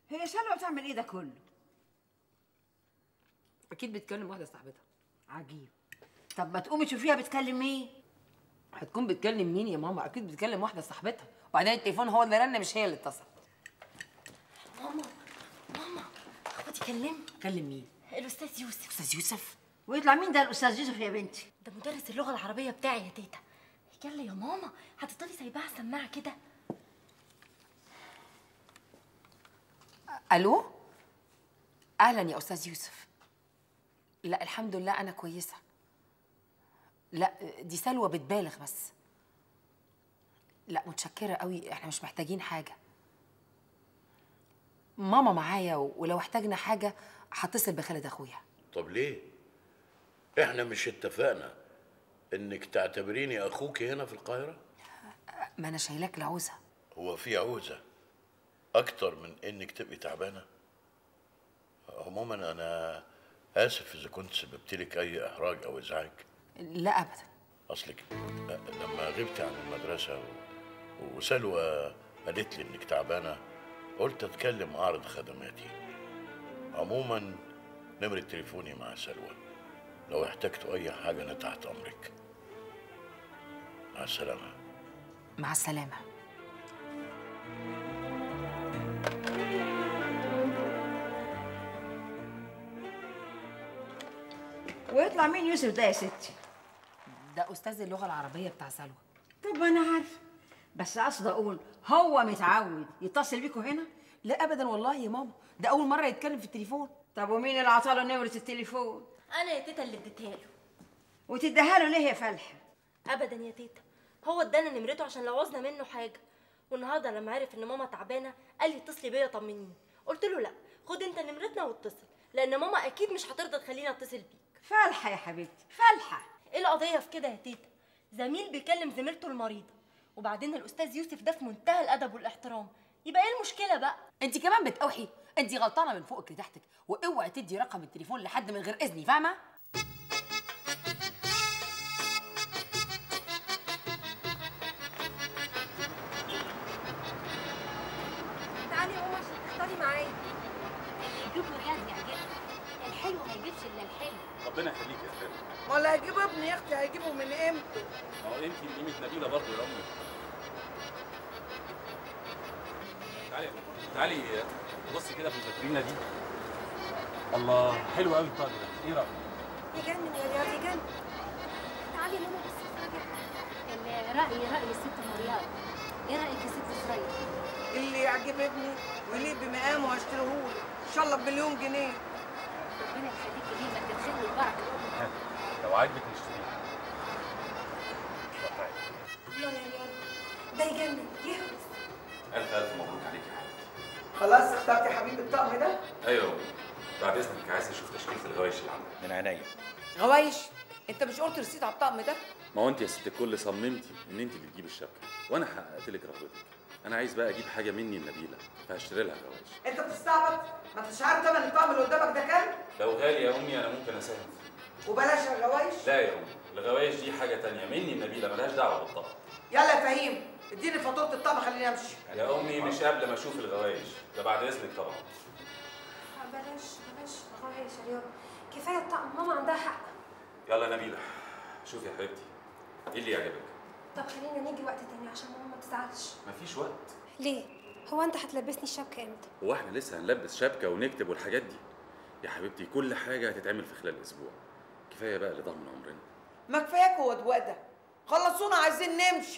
هي سلوى بتعمل ايه ده كله اكيد بتكلم واحده صاحبتها عجيب طب ما تقومي تشوفيها بتكلم مين هتكون بتكلم مين يا ماما اكيد بتكلم واحده صاحبتها وبعدين التليفون هو اللي رن مش هي اللي اتصل ماما ماما اخواتي كلم كلم مين الاستاذ يوسف استاذ يوسف ويطلع مين ده الاستاذ يوسف يا بنتي ده مدرس اللغه العربيه بتاعي يا تيتا يلا يا ماما هتفضلي سايباها على السماعه كده الو اهلا يا استاذ يوسف لا الحمد لله انا كويسه لا دي سلوى بتبالغ بس لا متشكره قوي احنا مش محتاجين حاجه ماما معايا ولو احتاجنا حاجه هتصل بخالد اخويا طب ليه؟ احنا مش اتفقنا انك تعتبريني اخوك هنا في القاهرة؟ ما انا شايلاك لعوزه هو في عوزة اكتر من انك تبقي تعبانة؟ عموما انا اسف اذا كنت سببت لك اي احراج او ازعاج لا ابدا اصلك لما غبت عن المدرسة و- وسلوى قالت لي انك تعبانة قلت اتكلم اعرض خدماتي عموما نمرة تليفوني مع سلوى لو احتجتوا اي حاجة انا تحت امرك مع السلامة مع السلامه ويطلع مين يوسف ده يا ستي ده استاذ اللغه العربيه بتاع سلوى طب ما انا عارفه بس قصد اقول هو متعود يتصل بيكوا هنا لا ابدا والله يا ماما ده اول مره يتكلم في التليفون طب ومين اللي عطاله نمره التليفون انا يا تيتا اللي اديتها له وتديها له ليه يا فلحه ابدا يا تيتا هو ادانا نمرته عشان لو عوزنا منه حاجه والنهارده لما عرف ان ماما تعبانه قال لي اتصلي بيا طمنيني قلت له لا خد انت نمرتنا واتصل لان ماما اكيد مش هترضى تخليني اتصل بيك فلحه يا حبيبتي فلحه ايه القضيه في كده يا تيتا زميل بيكلم زميلته المريضه وبعدين الاستاذ يوسف ده في منتهى الادب والاحترام يبقى ايه المشكله بقى انت كمان بتقوحي انت غلطانه من فوقك لتحتك واوعي تدي رقم التليفون لحد من غير اذني فاهمه تعالي يا ماما عشان تختاري معايا جيب له جاز يعجبك الحلو ما يجيبش الا الحلو ربنا يخليك يا خالد ولا هيجيب ابني يا اختي هيجيبه من امتى ما هو يمكن قيمه نبيله برضه يا امي تعالي تعالي بصي كده في الفاترينا دي الله حلو قوي الطقم ده ايه رايك يجنن يا رياض يجنن تعالي يا ماما بس اتفرجي الرأي رأي الست مرياض ايه رأيك يا ست سرية؟ اللي يعجب ابني ويليق بمقامه واشتريهوله ان شاء الله بمليون جنيه ربنا يخليكي ليه ما تدخل البركة لو عاجبك نشتريه يلا يا رياض ده يجنن يهوس الف الف مبروك عليك يا حبيبتي خلاص اخترت يا حبيبي الطقم ده ايوه يا أمي. بعد اذنك عايز اشوف تشكيله الغوايش اللي عندك من عينيا غوايش انت مش قلت رصيد على الطقم ده ما هو انت يا ست الكل صممتي ان انت اللي تجيبي الشبكه وانا حققت لك رغبتك انا عايز بقى اجيب حاجه مني النبيله فهشتري لها غوايش انت بتستعبط ما انتش عارف تمن الطقم اللي قدامك ده كام لو غالي يا امي انا ممكن اساهم فيه وبلاش الغوايش لا يا امي الغوايش دي حاجه تانية مني النبيله ملهاش دعوه بالطبع يلا يا فهيم اديني فاتوره الطقم خليني امشي يا امي مش قبل ما اشوف الغوايش ده بعد اذنك طبعا بلاش بلاش غوايش يا رياض كفايه الطقم ماما عندها حق يلا نبيله شوفي يا حبيبتي ايه اللي يعجبك طب خلينا نيجي وقت تاني عشان ماما ما تزعلش مفيش وقت ليه هو انت هتلبسني الشبكه امتى هو احنا لسه هنلبس شبكه ونكتب والحاجات دي يا حبيبتي كل حاجه هتتعمل في خلال اسبوع كفايه بقى اللي ضمن عمرنا ما كفاياك هو ده خلصونا عايزين نمشي